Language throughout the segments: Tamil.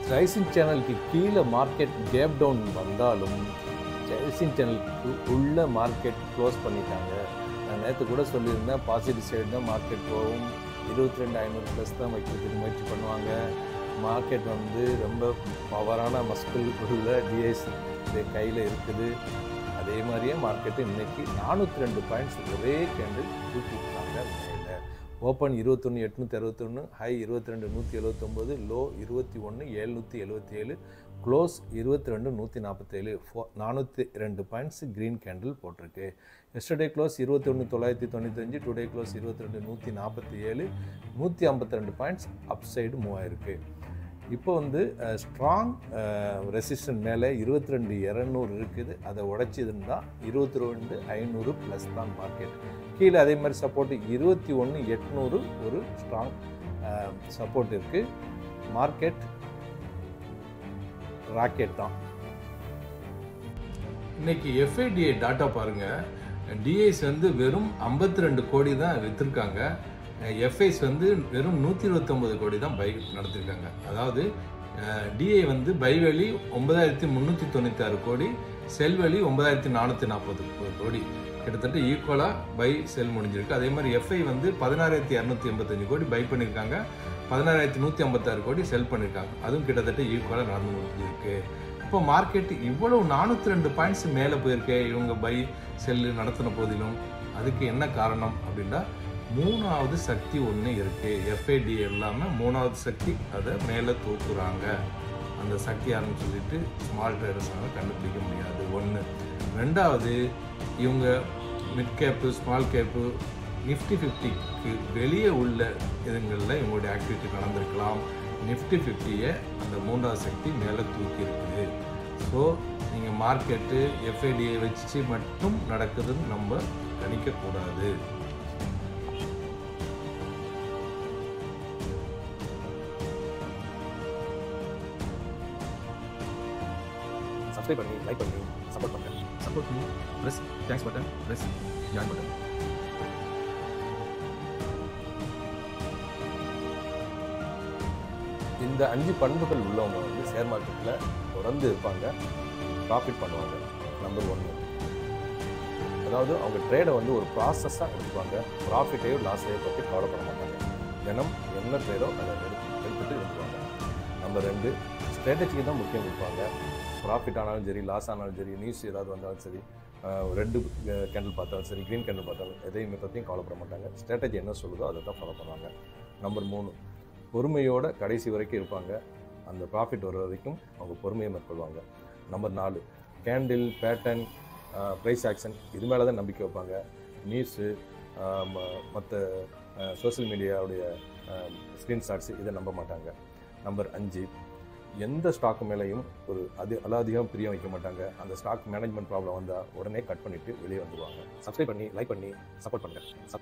ரைசிங் சேனலுக்கு கீழே மார்க்கெட் கேப் டவுன் வந்தாலும் ரைசிங் சேனலுக்கு உள்ள மார்க்கெட் க்ளோஸ் பண்ணிட்டாங்க நான் நேற்று கூட சொல்லியிருந்தேன் பாசிட்டிவ் சைடு தான் மார்க்கெட் போகும் இருபத்தி ரெண்டு ஐநூறு ப்ளஸ் தான் வைக்கிறதுக்கு முயற்சி பண்ணுவாங்க மார்க்கெட் வந்து ரொம்ப பவரான மஸ்குல் உள்ள டிஎஸ் கையில் இருக்குது அதே மாதிரியே மார்க்கெட்டு இன்னைக்கு நானூற்றி ரெண்டு பாயிண்ட்ஸ் ஒரே கேண்டில் தூக்கிட்டாங்க மேலே ஓப்பன் இருபத்தொன்று எட்நூற்றி அறுபத்தொன்று ஹை இருபத்தி ரெண்டு நூற்றி எழுபத்தொம்போது லோ இருபத்தி ஒன்று ஏழ்நூற்றி எழுபத்தி ஏழு க்ளோஸ் இருபத்தி ரெண்டு நூற்றி நாற்பத்தேழு ஃபோ நானூற்றி ரெண்டு பாயிண்ட்ஸ் க்ரீன் கேண்டில் போட்டிருக்கு எஸ்டர்டே க்ளோஸ் இருபத்தி ஒன்று தொள்ளாயிரத்தி தொண்ணூத்தஞ்சு டுடே க்ளோஸ் இருபத்தி ரெண்டு நூற்றி நாற்பத்தி ஏழு நூற்றி ஐம்பத்தி ரெண்டு பாயிண்ட்ஸ் அப் சைடு மூவ் ஆயிருக்கு இப்போ வந்து ஸ்ட்ராங் ரெசிஸ்டன்ட் மேலே இருபத்தி ரெண்டு இரநூறு இருக்குது அதை உடைச்சிதுன்னா இருபத்தி ரெண்டு ஐநூறு ப்ளஸ் தான் மார்க்கெட் கீழே அதே மாதிரி சப்போர்ட் இருபத்தி ஒன்று எட்நூறு ஒரு ஸ்ட்ராங் சப்போர்ட் இருக்குது மார்க்கெட் ராக்கெட் தான் இன்னைக்கு எஃப்ஐடிஐ டாட்டா பாருங்க டிஐஸ் வந்து வெறும் 52 ரெண்டு கோடி தான் விற்றுருக்காங்க எஃப்ஐஸ் வந்து வெறும் நூற்றி இருபத்தொம்பது கோடி தான் பை நடத்திருக்காங்க அதாவது டிஐ வந்து பைவெளி ஒன்பதாயிரத்தி முந்நூற்றி தொண்ணூற்றி ஆறு கோடி செல்வெளி ஒன்பதாயிரத்தி நானூற்றி நாற்பது கோடி கிட்டத்தட்ட ஈக்குவலாக பை செல் முடிஞ்சிருக்கு அதே மாதிரி எஃப்ஐ வந்து பதினாறாயிரத்தி இரநூத்தி எண்பத்தஞ்சு கோடி பை பண்ணியிருக்காங்க பதினாறாயிரத்தி நூற்றி ஐம்பத்தாறு கோடி செல் பண்ணியிருக்காங்க அதுவும் கிட்டத்தட்ட ஈக்குவலாக நடந்து முடிஞ்சிருக்கு இப்போ மார்க்கெட் இவ்வளவு நானூற்றி ரெண்டு பாயிண்ட்ஸ் மேலே போயிருக்கே இவங்க பை செல்லு நடத்தின போதிலும் அதுக்கு என்ன காரணம் அப்படின்னா மூணாவது சக்தி ஒன்று இருக்கு எஃப்ஐடி இல்லாமல் மூணாவது சக்தி அதை மேலே தூக்குறாங்க அந்த சக்தி யாருன்னு சொல்லிட்டு ஸ்மால் ட்ரேடர்ஸ்னால கண்டுபிடிக்க முடியாது ஒன்று ரெண்டாவது இவங்க mid cap small cap Nifty ஃபிஃப்டிக்கு வெளியே உள்ள இதுங்களில் இவங்களுடைய ஆக்டிவிட்டி நடந்திருக்கலாம் நிஃப்டி ஃபிஃப்டியை அந்த மூன்றாவது சக்தி மேலே தூக்கி இருக்குது ஸோ நீங்கள் மார்க்கெட்டு எஃப்ஐடியை வச்சு மட்டும் நடக்குதுன்னு நம்ம கணிக்கக்கூடாது சப்ஸ்கிரைப் பண்ணி லைக் பண்ணி சப்போர்ட் பண்ணுங்க support me press thanks button press join button இந்த அஞ்சு பண்புகள் உள்ளவங்க வந்து ஷேர் மார்க்கெட்டில் தொடர்ந்து இருப்பாங்க ப்ராஃபிட் பண்ணுவாங்க நம்பர் ஒன்று அதாவது அவங்க ட்ரேடை வந்து ஒரு ப்ராசஸாக எடுத்துப்பாங்க ப்ராஃபிட்டையோ லாஸையோ பற்றி கவலைப்பட மாட்டாங்க தினம் என்ன ட்ரேடோ அதை எடுத்து எடுத்துட்டு எடுத்துவாங்க நம்பர் ரெண்டு ஸ்ட்ராட்டஜிக்கு தான் முக்கியம் கொடுப்பாங்க ப்ராஃபிட் ஆனாலும் சரி லாஸ் ஆனாலும் சரி நியூஸ் ஏதாவது வந்தாலும் சரி ரெட்டு கேண்டில் பார்த்தாலும் சரி க்ரீன் கேண்டில் பார்த்தாலும் எதையுமே பற்றியும் கவலைப்பட மாட்டாங்க ஸ்ட்ராட்டஜி என்ன சொல்லுதோ அதை தான் ஃபாலோ பண்ணுவாங்க நம்பர் மூணு பொறுமையோட கடைசி வரைக்கும் இருப்பாங்க அந்த ப்ராஃபிட் வர வரைக்கும் அவங்க பொறுமையை மேற்கொள்வாங்க நம்பர் நாலு கேண்டில் பேட்டர்ன் ப்ரைஸ் ஆக்ஷன் இது மேலே தான் நம்பிக்கை வைப்பாங்க நியூஸு மற்ற சோஷியல் மீடியாவுடைய ஸ்க்ரீன்ஷாட்ஸ் இதை நம்ப மாட்டாங்க நம்பர் அஞ்சு எந்த ஸ்டாக் மேலேயும் ஒரு அது அலாதிகம் பிரியம் வைக்க மாட்டாங்க அந்த ஸ்டாக் மேனேஜ்மெண்ட் ப்ராப்ளம் வந்தால் உடனே கட் பண்ணிவிட்டு வெளியே வந்துடுவாங்க சப்ஸ்கிரைப் பண்ணி லைக் பண்ணி சப்போர்ட் பண்ணுங்கள்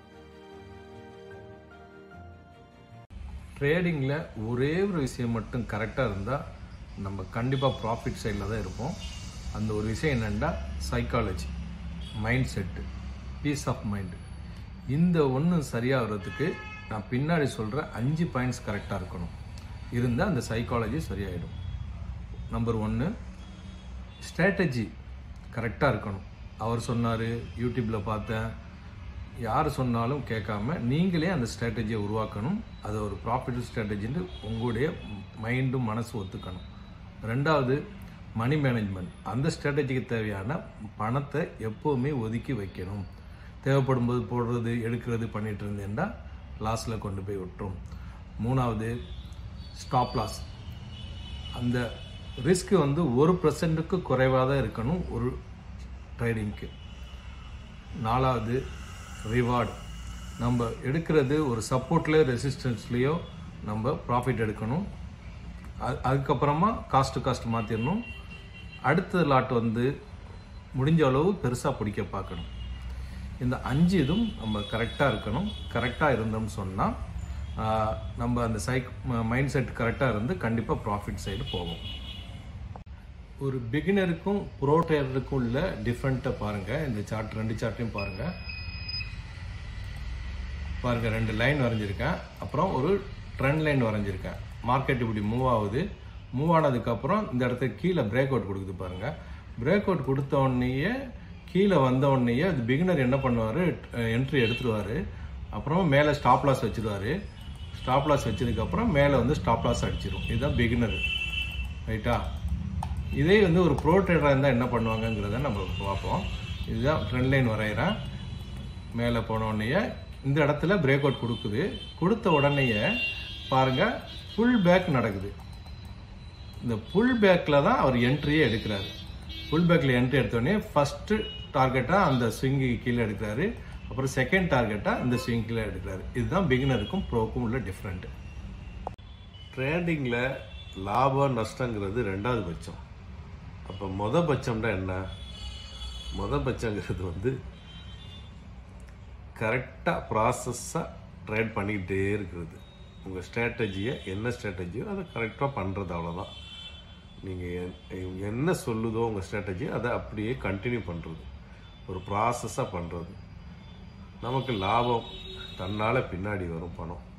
ட்ரேடிங்கில் ஒரே ஒரு விஷயம் மட்டும் கரெக்டாக இருந்தால் நம்ம கண்டிப்பாக ப்ராஃபிட் சைடில் தான் இருப்போம் அந்த ஒரு விஷயம் என்னென்னா psychology mind set peace of mind இந்த ஒன்று சரியாகிறதுக்கு நான் பின்னாடி சொல்கிற அஞ்சு பாயிண்ட்ஸ் கரெக்டாக இருக்கணும் இருந்தால் அந்த சைக்காலஜி சரியாயிடும் நம்பர் ஒன்று ஸ்ட்ராட்டஜி கரெக்டாக இருக்கணும் அவர் சொன்னார் யூடியூப்பில் பார்த்தேன் யார் சொன்னாலும் கேட்காம நீங்களே அந்த ஸ்ட்ராட்டஜியை உருவாக்கணும் அது ஒரு ப்ராஃபிட் ஸ்ட்ராட்டஜின்னு உங்களுடைய மைண்டும் மனசு ஒத்துக்கணும் ரெண்டாவது மணி மேனேஜ்மெண்ட் அந்த ஸ்ட்ராட்டஜிக்கு தேவையான பணத்தை எப்போவுமே ஒதுக்கி வைக்கணும் தேவைப்படும் போது போடுறது எடுக்கிறது பண்ணிட்டு இருந்தேன்னா லாஸில் கொண்டு போய் விட்டுரும் மூணாவது ஸ்டாப் லாஸ் அந்த ரிஸ்க் வந்து ஒரு பர்சன்ட்டுக்கு குறைவாக தான் இருக்கணும் ஒரு ட்ரேடிங்க்கு நாலாவது ரிவார்டு நம்ம எடுக்கிறது ஒரு சப்போர்ட்லேயோ ரெசிஸ்டன்ஸ்லேயோ நம்ம ப்ராஃபிட் எடுக்கணும் அது அதுக்கப்புறமா காஸ்ட் காஸ்ட் மாற்றிடணும் அடுத்த லாட் வந்து முடிஞ்ச அளவு பெருசாக பிடிக்க பார்க்கணும் இந்த அஞ்சு இதுவும் நம்ம கரெக்டாக இருக்கணும் கரெக்டாக இருந்தோம்னு சொன்னால் நம்ம அந்த சைக் மைண்ட் செட் கரெக்டாக இருந்து கண்டிப்பாக ப்ராஃபிட் சைடு போகும் ஒரு பிகினருக்கும் ப்ரோ ட்ரேடருக்கும் உள்ள டிஃப்ரெண்ட்டை பாருங்கள் இந்த சார்ட் ரெண்டு சார்ட்டையும் பாருங்கள் பாருங்க ரெண்டு லைன் வரைஞ்சிருக்கேன் அப்புறம் ஒரு ட்ரெண்ட் லைன் வரைஞ்சிருக்கேன் மார்க்கெட் இப்படி மூவ் ஆகுது மூவ் ஆனதுக்கப்புறம் இந்த இடத்துக்கு கீழே பிரேக் அவுட் கொடுக்குது பாருங்க பிரேக் அவுட் கொடுத்த உடனேயே கீழே வந்த உடனேயே அது பிகினர் என்ன பண்ணுவார் என்ட்ரி எடுத்துருவார் அப்புறம் மேலே ஸ்டாப் லாஸ் வச்சிருவாரு ஸ்டாப் லாஸ் வச்சதுக்கப்புறம் மேலே வந்து ஸ்டாப் லாஸ் அடிச்சிடும் இதுதான் பிகினர் ரைட்டா இதே வந்து ஒரு ப்ரோ ட்ரேடராக இருந்தால் என்ன பண்ணுவாங்கங்கிறத நம்ம பார்ப்போம் இதுதான் ட்ரெண்ட் லைன் வரைகிறேன் மேலே போன உடனேயே இந்த இடத்துல பிரேக் அவுட் கொடுக்குது கொடுத்த உடனேயே பாருங்கள் ஃபுல் பேக் நடக்குது இந்த புல் பேக்கில் தான் அவர் என்ட்ரியே எடுக்கிறாரு புல் பேக்கில் என்ட்ரி எடுத்தோடனே ஃபஸ்ட்டு டார்கெட்டாக அந்த ஸ்விங்கு கீழே எடுக்கிறாரு அப்புறம் செகண்ட் டார்கெட்டாக இந்த ஸ்விங் கீழே எடுக்கிறாரு இதுதான் பிகினருக்கும் ப்ரோக்கும் உள்ள டிஃப்ரெண்ட் ட்ரேடிங்கில் லாபம் நஷ்டங்கிறது ரெண்டாவது பட்சம் அப்போ மொத பட்சம்னா என்ன மொத பட்சங்கிறது வந்து கரெக்டாக ப்ராசஸ்ஸாக ட்ரேட் பண்ணிக்கிட்டே இருக்கிறது உங்கள் ஸ்ட்ராட்டஜியை என்ன ஸ்ட்ராட்டஜியோ அதை கரெக்டாக பண்ணுறது அவ்வளோதான் நீங்கள் என்ன சொல்லுதோ உங்கள் ஸ்ட்ராட்டஜி அதை அப்படியே கண்டினியூ பண்ணுறது ஒரு ப்ராசஸாக பண்ணுறது நமக்கு லாபம் தன்னால் பின்னாடி வரும் பணம்